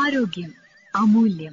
ആരോഗ്യം അമൂല്യം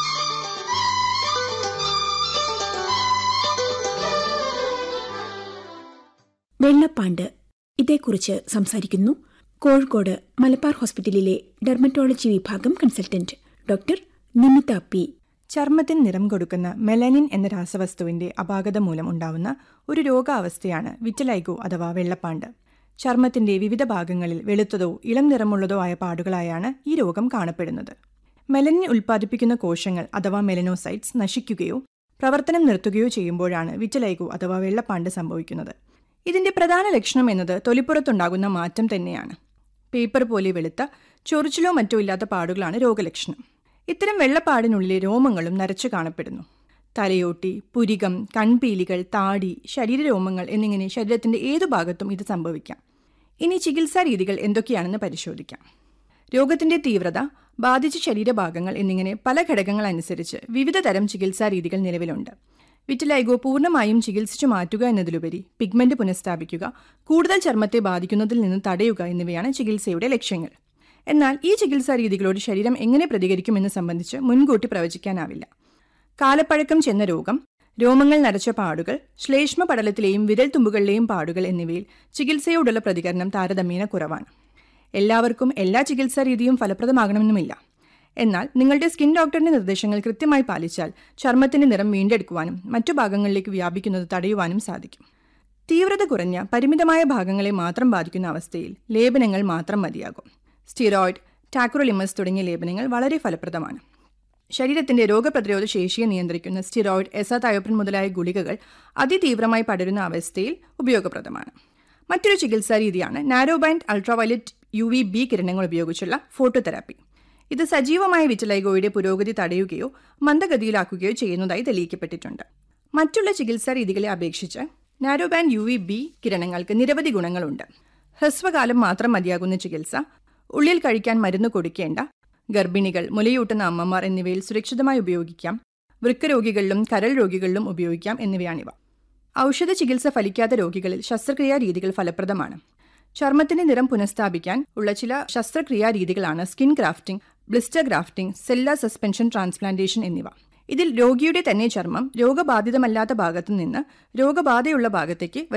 വെള്ളപ്പാണ്ട് ഇതേക്കുറിച്ച് സംസാരിക്കുന്നു കോഴിക്കോട് മലബാർ ഹോസ്പിറ്റലിലെ ഡെർമറ്റോളജി വിഭാഗം കൺസൾട്ടന്റ് ഡോക്ടർ നിമിത പി ചർമ്മത്തിന് നിറം കൊടുക്കുന്ന മെലനിൻ എന്ന രാസവസ്തുവിന്റെ അപാകത മൂലം ഉണ്ടാവുന്ന ഒരു രോഗാവസ്ഥയാണ് വിറ്റലൈഗോ അഥവാ വെള്ളപ്പാണ്ട് ചർമ്മത്തിന്റെ വിവിധ ഭാഗങ്ങളിൽ വെളുത്തതോ ഇളം നിറമുള്ളതോ ആയ പാടുകളായാണ് ഈ രോഗം കാണപ്പെടുന്നത് മെലനിൻ ഉൽപ്പാദിപ്പിക്കുന്ന കോശങ്ങൾ അഥവാ മെലനോസൈറ്റ്സ് നശിക്കുകയോ പ്രവർത്തനം നിർത്തുകയോ ചെയ്യുമ്പോഴാണ് വിറ്റലൈഗോ അഥവാ വെള്ളപ്പാണ്ട് സംഭവിക്കുന്നത് ഇതിന്റെ പ്രധാന ലക്ഷണം എന്നത് തൊലിപ്പുറത്തുണ്ടാകുന്ന മാറ്റം തന്നെയാണ് പേപ്പർ പോലെ വെളുത്ത ചൊറിച്ചിലോ മറ്റോ ഇല്ലാത്ത പാടുകളാണ് രോഗലക്ഷണം ഇത്തരം വെള്ളപ്പാടിനുള്ളിലെ രോമങ്ങളും നരച്ചു കാണപ്പെടുന്നു തലയോട്ടി പുരികം കൺപീലികൾ താടി ശരീരരോമങ്ങൾ എന്നിങ്ങനെ ശരീരത്തിന്റെ ഏതു ഭാഗത്തും ഇത് സംഭവിക്കാം ഇനി ചികിത്സാ രീതികൾ എന്തൊക്കെയാണെന്ന് പരിശോധിക്കാം രോഗത്തിന്റെ തീവ്രത ബാധിച്ച ശരീരഭാഗങ്ങൾ എന്നിങ്ങനെ പല ഘടകങ്ങൾ അനുസരിച്ച് വിവിധ തരം ചികിത്സാ രീതികൾ നിലവിലുണ്ട് വിറ്റിലൈഗോ പൂർണ്ണമായും ചികിത്സിച്ചു മാറ്റുക എന്നതിലുപരി പിഗ്മെന്റ് പുനഃസ്ഥാപിക്കുക കൂടുതൽ ചർമ്മത്തെ ബാധിക്കുന്നതിൽ നിന്ന് തടയുക എന്നിവയാണ് ചികിത്സയുടെ ലക്ഷ്യങ്ങൾ എന്നാൽ ഈ ചികിത്സാ രീതികളോട് ശരീരം എങ്ങനെ പ്രതികരിക്കുമെന്ന് സംബന്ധിച്ച് മുൻകൂട്ടി പ്രവചിക്കാനാവില്ല കാലപ്പഴക്കം ചെന്ന രോഗം രോമങ്ങൾ നരച്ച പാടുകൾ ശ്ലേഷ്മ പടലത്തിലെയും വിരൽ തുമ്പുകളിലെയും പാടുകൾ എന്നിവയിൽ ചികിത്സയോടുള്ള പ്രതികരണം താരതമ്യേന കുറവാണ് എല്ലാവർക്കും എല്ലാ ചികിത്സാ രീതിയും ഫലപ്രദമാകണമെന്നുമില്ല എന്നാൽ നിങ്ങളുടെ സ്കിൻ ഡോക്ടറിന്റെ നിർദ്ദേശങ്ങൾ കൃത്യമായി പാലിച്ചാൽ ചർമ്മത്തിന്റെ നിറം വീണ്ടെടുക്കുവാനും മറ്റു ഭാഗങ്ങളിലേക്ക് വ്യാപിക്കുന്നത് തടയുവാനും സാധിക്കും തീവ്രത കുറഞ്ഞ പരിമിതമായ ഭാഗങ്ങളെ മാത്രം ബാധിക്കുന്ന അവസ്ഥയിൽ ലേപനങ്ങൾ മാത്രം മതിയാകും സ്റ്റിറോയിഡ് ടാക്രോലിമസ് തുടങ്ങിയ ലേപനങ്ങൾ വളരെ ഫലപ്രദമാണ് ശരീരത്തിന്റെ രോഗപ്രതിരോധ ശേഷിയെ നിയന്ത്രിക്കുന്ന സ്റ്റിറോയിഡ് എസതയോപ്രിൻ മുതലായ ഗുളികകൾ അതിതീവ്രമായി പടരുന്ന അവസ്ഥയിൽ ഉപയോഗപ്രദമാണ് മറ്റൊരു ചികിത്സാ രീതിയാണ് narrowband ultraviolet U V B കിരണങ്ങൾ ഉപയോഗിച്ചുള്ള ഫോട്ടോതെറാപ്പി ഇത് സജീവമായ വിറ്റലൈഗോയുടെ പുരോഗതി തടയുകയോ മന്ദഗതിയിലാക്കുകയോ ചെയ്യുന്നതായി തെളിയിക്കപ്പെട്ടിട്ടുണ്ട് മറ്റുള്ള ചികിത്സാ രീതികളെ അപേക്ഷിച്ച് നാരോബാൻഡ് യു വി ബി കിരണങ്ങൾക്ക് നിരവധി ഗുണങ്ങളുണ്ട് ഹ്രസ്വകാലം മാത്രം മതിയാകുന്ന ചികിത്സ ഉള്ളിൽ കഴിക്കാൻ മരുന്ന് കൊടുക്കേണ്ട ഗർഭിണികൾ മുലയൂട്ടുന്ന അമ്മമാർ എന്നിവയിൽ സുരക്ഷിതമായി ഉപയോഗിക്കാം വൃക്കരോഗികളിലും കരൾ രോഗികളിലും ഉപയോഗിക്കാം എന്നിവയാണിവ ഔഷധ ചികിത്സ ഫലിക്കാത്ത രോഗികളിൽ ശസ്ത്രക്രിയാ രീതികൾ ഫലപ്രദമാണ് ചർമ്മത്തിന്റെ നിറം പുനഃസ്ഥാപിക്കാൻ ഉള്ള ചില ശസ്ത്രക്രിയാ രീതികളാണ് skin grafting blister grafting cell suspension transplantation എന്നിവ ഇതിൽ രോഗിയുടെ തന്നെ ചർമ്മം രോഗബാധിതമല്ലാത്ത ഭാഗത്തു നിന്ന് രോഗബാധയുള്ള ഭാഗത്തേക്ക്